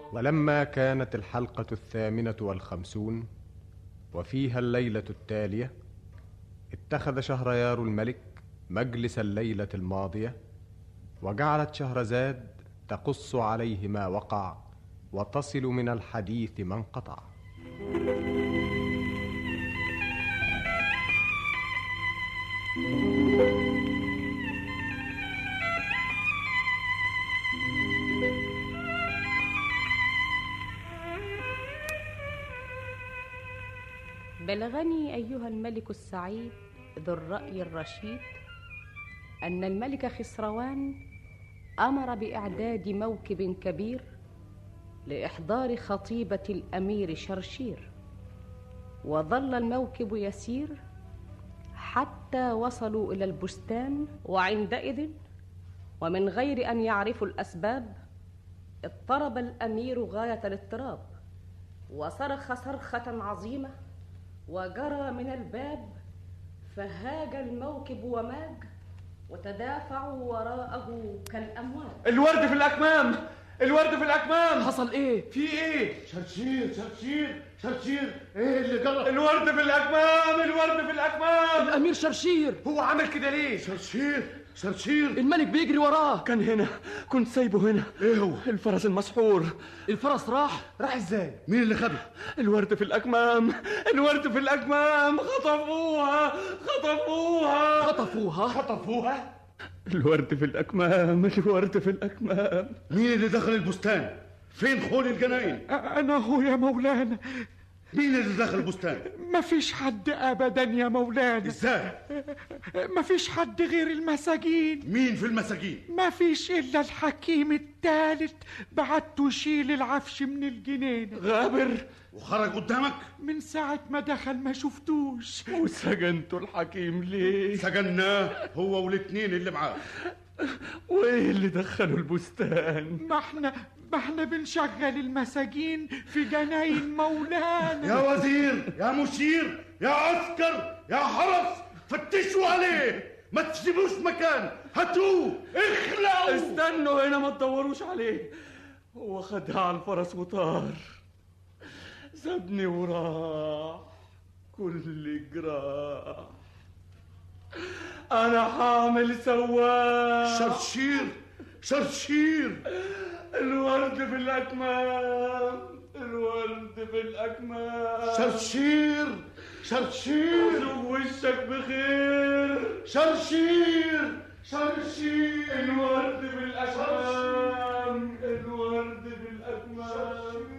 ولما كانت الحلقة الثامنة والخمسون وفيها الليلة التالية اتخذ شهريار الملك مجلس الليلة الماضية وجعلت شهرزاد تقص عليه ما وقع وتصل من الحديث ما انقطع بلغني ايها الملك السعيد ذو الراي الرشيد ان الملك خسروان امر باعداد موكب كبير لاحضار خطيبه الامير شرشير وظل الموكب يسير حتى وصلوا الى البستان وعندئذ ومن غير ان يعرفوا الاسباب اضطرب الامير غايه الاضطراب وصرخ صرخه عظيمه وجرى من الباب فهاج الموكب وماج وتدافعوا وراءه كالامواج الورد في الاكمام الورد في الاكمام حصل ايه في ايه شرشير شرشير شرشير ايه اللي جرى الورد في الاكمام الورد في الاكمام الامير شرشير هو عمل كده ليه شرشير شرشير الملك بيجري وراه كان هنا كنت سايبه هنا ايه هو الفرس المسحور الفرس راح راح ازاي مين اللي خده الورد في الاكمام الورد في الاكمام خطفوها خطفوها خطفوها خطفوها الورد في الاكمام الورد في الاكمام مين اللي دخل البستان فين خول الجناين أنا هو يا مولانا مين اللي دخل البستان ما فيش حد أبدا يا مولانا ازاي ما فيش حد غير المساجين مين في المساجين ما فيش إلا الحكيم التالت بعته يشيل العفش من الجنينة غابر وخرج قدامك من ساعة ما دخل ما شفتوش وسجنتوا الحكيم ليه سجناه هو والاتنين اللي معاه وايه اللي دخلوا البستان ما احنا ما احنا بنشغل المساجين في جناين مولانا يا وزير يا مشير يا عسكر يا حرس فتشوا عليه ما تسيبوش مكان هاتوه اخلعوا استنوا هنا ما تدوروش عليه هو خدها على الفرس وطار سابني وراح كل جراح انا حامل سواق شرشير شرشير الورد في الاكمام الورد في الاكمام شرشير شرشير شوف وشك بخير شرشير شرشير الورد في الاكمام الورد في الاكمام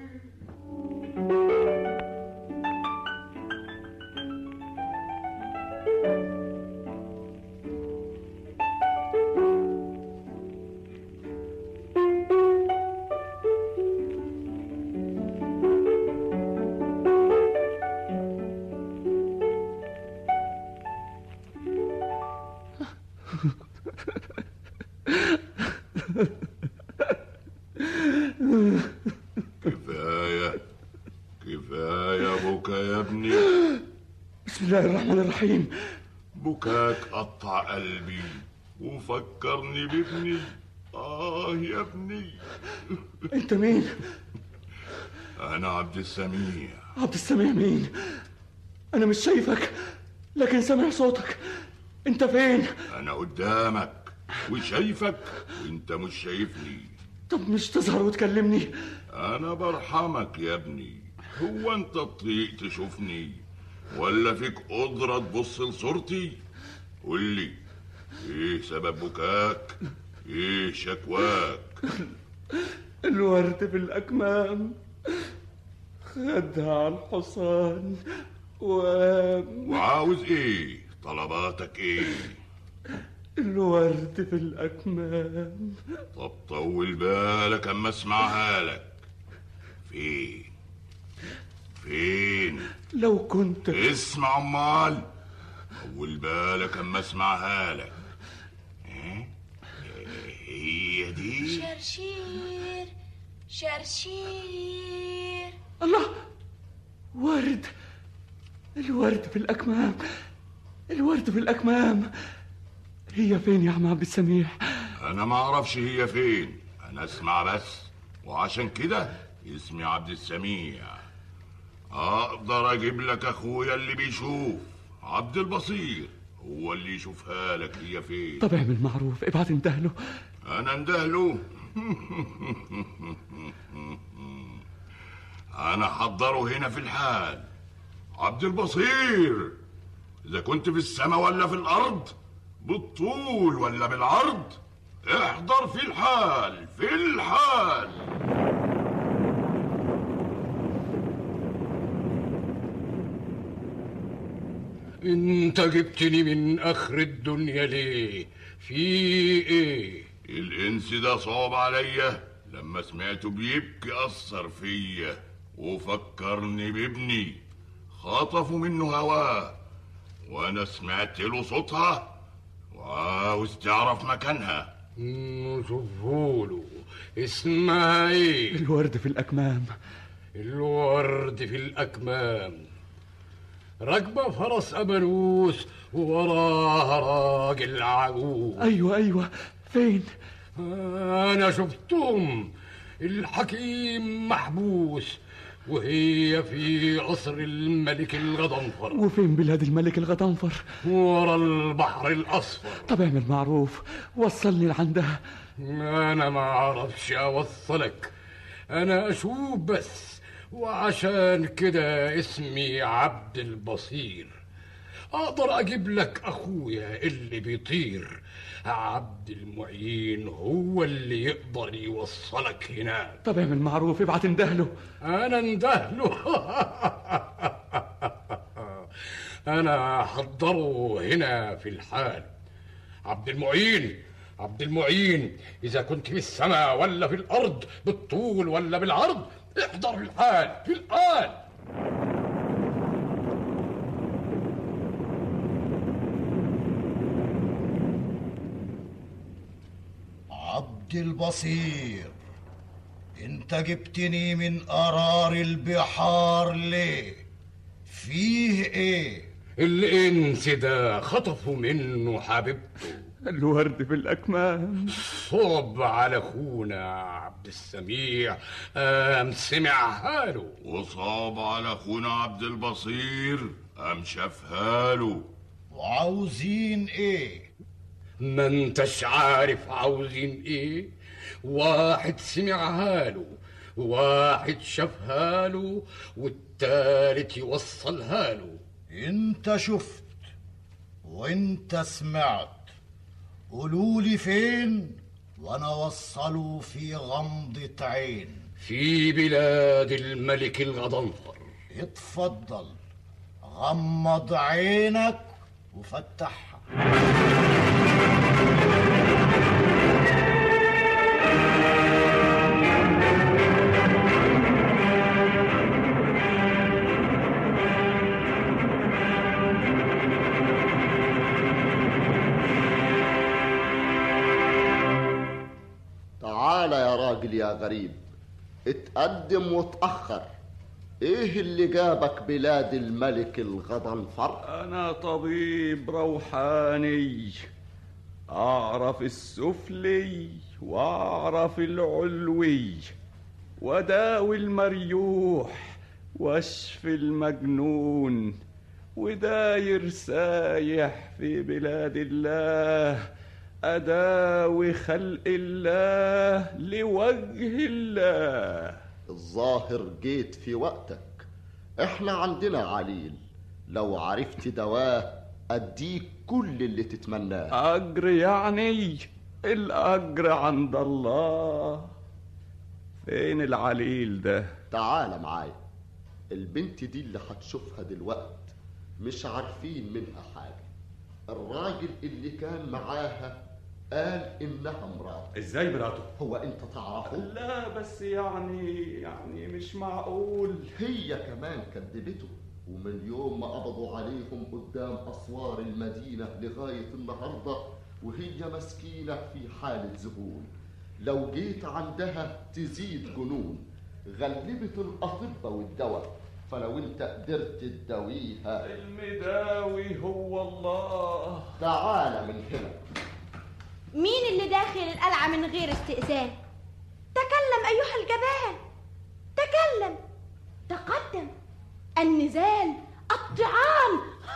كفاية كفاية بكى يا ابني بسم الله الرحمن الرحيم بكاك قطع قلبي وفكرني بابني آه يا ابني انت مين أنا عبد السميع عبد السميع مين انا مش شايفك لكن سامع صوتك انت فين أنا قدامك وشايفك وانت مش شايفني طب مش تظهر وتكلمني أنا برحمك يا ابني هو أنت تطيق تشوفني ولا فيك قدرة تبص لصورتي قول لي إيه سبب بكاك إيه شكواك الورد في الأكمام خدها على الحصان و وعاوز إيه طلباتك إيه الورد في الأكمام طب طول بالك أما أسمعها لك فين فين لو كنت اسمع أمال طول بالك أما أسمعها لك إيه؟ هي دي شرشير شرشير الله ورد الورد في الأكمام الورد في الأكمام هي فين يا عم عبد السميع أنا ما أعرفش هي فين أنا أسمع بس وعشان كده اسمي عبد السميع اقدر اجيب لك اخويا اللي بيشوف عبد البصير هو اللي يشوفها لك هي فين طب اعمل معروف ابعت اندهله انا اندهله انا حضره هنا في الحال عبد البصير اذا كنت في السماء ولا في الارض بالطول ولا بالعرض احضر في الحال في الحال انت جبتني من اخر الدنيا ليه في ايه الانس ده صعب عليا لما سمعته بيبكي اثر فيا وفكرني بابني خطفوا منه هواه وانا سمعت له صوتها وعاوز تعرف مكانها شوفوله اسمها ايه الورد في الاكمام الورد في الاكمام راكبة فرس أبانوس ووراها راجل عجوز ايوه ايوه فين أنا شفتهم الحكيم محبوس وهي في قصر الملك الغضنفر وفين بلاد الملك الغضنفر ورا البحر الأصفر طب اعمل معروف وصلني لعندها أنا ما أعرفش أوصلك أنا أشوف بس وعشان كده اسمي عبد البصير أقدر أجيب لك أخويا اللي بيطير عبد المعين هو اللي يقدر يوصلك هناك طب اعمل معروف ابعت اندهله أنا اندهله أنا حضره هنا في الحال عبد المعين عبد المعين إذا كنت في السماء ولا في الأرض بالطول ولا بالعرض احضر في الحال في الحال عبد البصير انت جبتني من قرار البحار ليه فيه ايه الإنس ده خطفوا منه حبيبته الورد في الاكمام صب على اخونا عبد السميع قام سمعها له وصاب على اخونا عبد البصير قام شافها له وعاوزين ايه ما انتش عارف عاوزين ايه واحد سمعها له واحد شافها له والتالت يوصلها له انت شفت وانت سمعت قولولي فين وانا وصله في غمضة عين في بلاد الملك الغضنفر اتفضل غمض عينك وفتحها تعال يا راجل يا غريب اتقدم وتأخر ايه اللي جابك بلاد الملك الغضنفر انا طبيب روحاني اعرف السفلي واعرف العلوي وداوي المريوح واشفي المجنون وداير سايح في بلاد الله أداوي خلق الله لوجه الله الظاهر جيت في وقتك احنا عندنا عليل لو عرفت دواه اديك كل اللي تتمناه أجر يعني الأجر عند الله فين العليل ده تعال معايا البنت دي اللي هتشوفها دلوقت مش عارفين منها حاجة الراجل اللي كان معاها قال انها مراته ازاي مراته هو انت تعرفه لا بس يعني يعني مش معقول هي كمان كدبته ومن يوم ما قبضوا عليهم قدام اسوار المدينه لغايه النهارده وهي مسكينه في حاله ذهول لو جيت عندها تزيد جنون غلبت الاطباء والدواء فلو انت قدرت تداويها المداوي هو الله تعال من هنا مين اللي داخل القلعة من غير استئذان؟ تكلم أيها الجبان النزال الطعام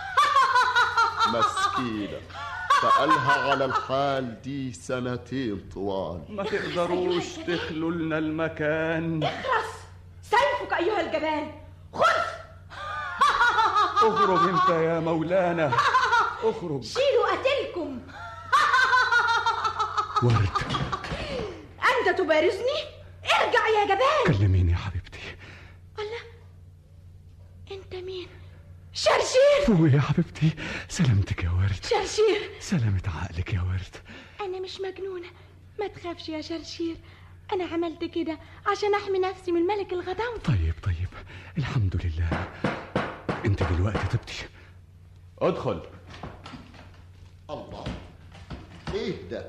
مسكينة بقالها على الحال دي سنتين طوال ما تقدروش تخلوا لنا المكان اخرس سيفك أيها الجبان خذ اخرج انت يا مولانا اخرج شيلوا قتلكم ورد أنت تبارزني ارجع يا جبان كلميني يا حبيبتي الله أنت مين شرشير فوقي يا حبيبتي سلامتك يا ورد شرشير سلامة عقلك يا ورد أنا مش مجنونة ما تخافش يا شرشير أنا عملت كده عشان أحمي نفسي من ملك الغضب طيب طيب الحمد لله انت دلوقتي تبتي ادخل الله ايه ده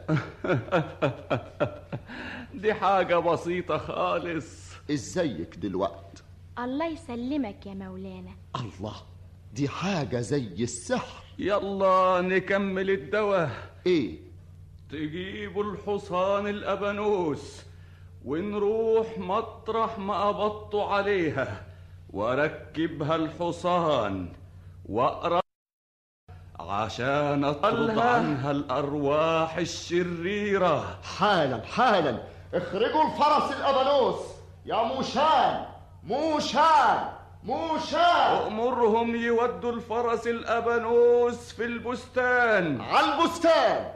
دي حاجة بسيطة خالص ازيك دلوقت الله يسلمك يا مولانا الله دي حاجة زي السحر يلا نكمل الدواء ايه تجيبوا الحصان الأبانوس ونروح مطرح ما قبضتوا عليها واركبها الحصان واقرا عشان اطرد الله. عنها الارواح الشريره حالا حالا اخرجوا الفرس الأبانوس يا موشان موشان موشان امرهم يودوا الفرس الابانوس في البستان على البستان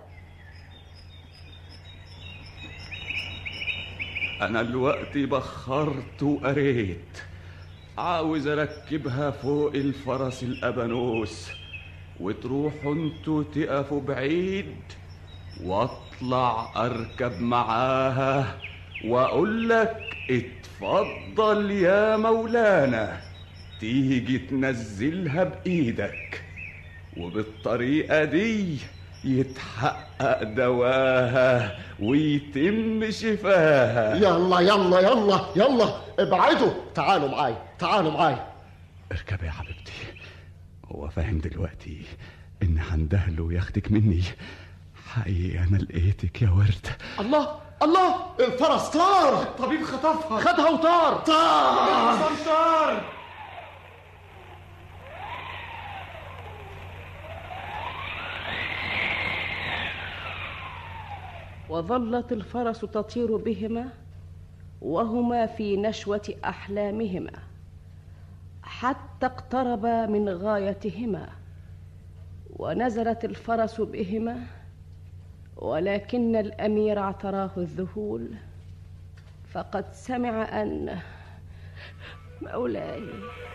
انا الوقت بخرت وقريت عاوز اركبها فوق الفرس الابانوس وتروحوا انتوا تقفوا بعيد واطلع اركب معاها واقول لك اتفضل يا مولانا تيجي تنزلها بايدك وبالطريقه دي يتحقق دواها ويتم شفاها يلا يلا يلا يلا ابعدوا تعالوا معاي تعالوا معاي اركبي يا حبيبتي هو فاهم دلوقتي ان هندهله وياخدك مني حقيقي انا لقيتك يا ورد الله الله الفرس طار الطبيب خطفها خدها وطار طار الحصان طار وظلت الفرس تطير بهما وهما في نشوه احلامهما حتى اقتربا من غايتهما ونزلت الفرس بهما ولكن الامير اعتراه الذهول فقد سمع ان مولاي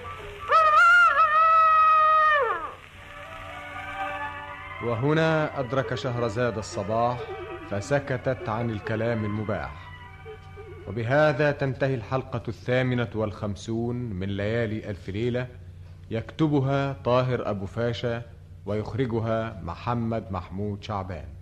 وهنا أدرك شهرزاد الصباح فسكتت عن الكلام المباح وبهذا تنتهي الحلقة الثامنة والخمسون من ليالي ألف ليلة يكتبها طاهر أبو فاشا ويخرجها محمد محمود شعبان